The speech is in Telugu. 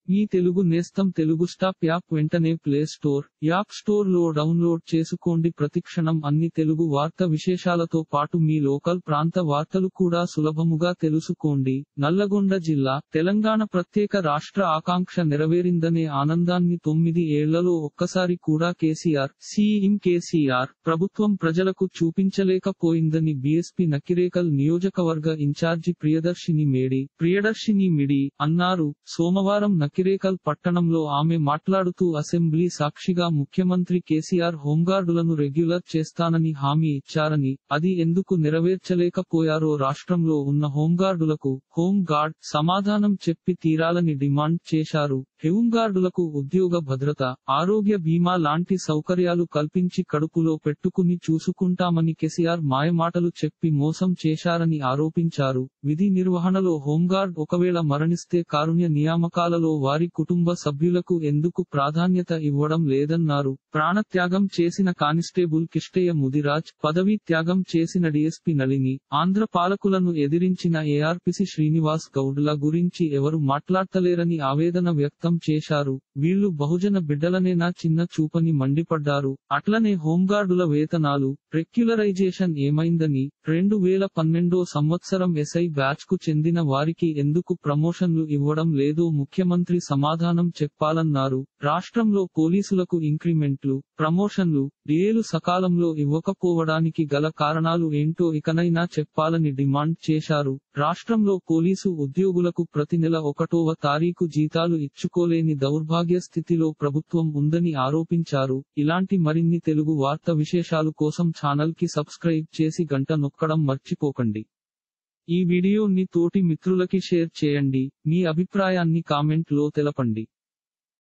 మీ తెలుగు నేస్తం తెలుగు స్టాప్ యాప్ వెంటనే ప్లే స్టోర్ యాప్ స్టోర్ లో డౌన్లోడ్ చేసుకోండి ప్రతిక్షణం అన్ని తెలుగు వార్త విశేషాలతో పాటు మీ లోకల్ ప్రాంత వార్తలు కూడా సులభముగా తెలుసుకోండి నల్లగొండ జిల్లా తెలంగాణ ప్రత్యేక రాష్ట్ర ఆకాంక్ష నెరవేరిందనే ఆనందాన్ని తొమ్మిది ఏళ్లలో ఒక్కసారి కూడా కేసీఆర్ సీఎం కేసీఆర్ ప్రభుత్వం ప్రజలకు చూపించలేకపోయిందని బీఎస్పీ నకిరేకల్ నియోజకవర్గ ఇన్ఛార్జి ప్రియదర్శిని మేడి ప్రియదర్శిని మిడి అన్నారు సోమవారం నకిరేకల్ పట్టణంలో ఆమె మాట్లాడుతూ అసెంబ్లీ సాక్షిగా ముఖ్యమంత్రి కేసీఆర్ హోంగార్డులను రెగ్యులర్ చేస్తానని హామీ ఇచ్చారని అది ఎందుకు నెరవేర్చలేకపోయారో రాష్ట్రంలో ఉన్న హోంగార్డులకు హోం గార్డ్ సమాధానం చెప్పి తీరాలని డిమాండ్ చేశారు హోంగార్డులకు ఉద్యోగ భద్రత ఆరోగ్య బీమా లాంటి సౌకర్యాలు కల్పించి కడుపులో పెట్టుకుని చూసుకుంటామని కేసీఆర్ మాయమాటలు చెప్పి మోసం చేశారని ఆరోపించారు విధి నిర్వహణలో హోంగార్డ్ ఒకవేళ మరణిస్తే కారుణ్య నియామకాలలో వారి కుటుంబ సభ్యులకు ఎందుకు ప్రాధాన్యత ఇవ్వడం లేదన్నారు ప్రాణత్యాగం చేసిన కానిస్టేబుల్ కిష్టయ్య ముదిరాజ్ పదవీ త్యాగం చేసిన డిఎస్పి నళిని ఆంధ్ర పాలకులను ఎదిరించిన ఏఆర్పిసి శ్రీనివాస్ గౌడ్ల గురించి ఎవరు మాట్లాడతలేరని ఆవేదన వ్యక్తం చేశారు వీళ్లు బహుజన బిడ్డలనేనా చిన్న చూపని మండిపడ్డారు అట్లనే హోంగార్డుల వేతనాలు రెగ్యులరైజేషన్ ఏమైందని రెండు వేల పన్నెండో సంవత్సరం ఎస్ఐ బ్యాచ్ కు చెందిన వారికి ఎందుకు ప్రమోషన్లు ఇవ్వడం లేదో ముఖ్యమంత్రి సమాధానం చెప్పాలన్నారు రాష్ట్రంలో పోలీసులకు ఇంక్రిమెంట్లు ప్రమోషన్లు డిఏలు సకాలంలో ఇవ్వకపోవడానికి గల కారణాలు ఏంటో ఇకనైనా చెప్పాలని డిమాండ్ చేశారు రాష్ట్రంలో పోలీసు ఉద్యోగులకు ప్రతి నెల ఒకటోవ తారీఖు జీతాలు ఇచ్చుకోలేని దౌర్భాగ్య స్థితిలో ప్రభుత్వం ఉందని ఆరోపించారు ఇలాంటి మరిన్ని తెలుగు వార్త విశేషాలు కోసం ఛానల్ కి సబ్స్క్రైబ్ చేసి గంట నొక్కడం మర్చిపోకండి ఈ వీడియోని తోటి మిత్రులకి షేర్ చేయండి మీ అభిప్రాయాన్ని కామెంట్ లో తెలపండి